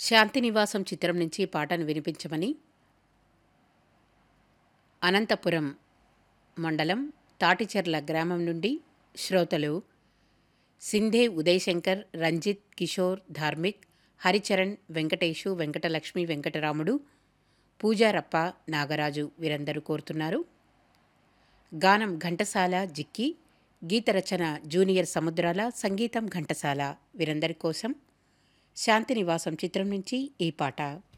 శాంతినివాసం చిత్రం నుంచి పాటను వినిపించమని అనంతపురం మండలం తాటిచెర్ల గ్రామం నుండి శ్రోతలు సింధే ఉదయశంకర్ రంజిత్ కిషోర్ ధార్మిక్ హరిచరణ్ వెంకటేషు వెంకటలక్ష్మి వెంకటరాముడు పూజారప్ప నాగరాజు వీరందరూ కోరుతున్నారు గానం ఘంటసాల జిక్కి గీతరచన జూనియర్ సముద్రాల సంగీతం ఘంటసాల వీరందరి కోసం శాంతినివాసం చిత్రం నుంచి ఈ పాట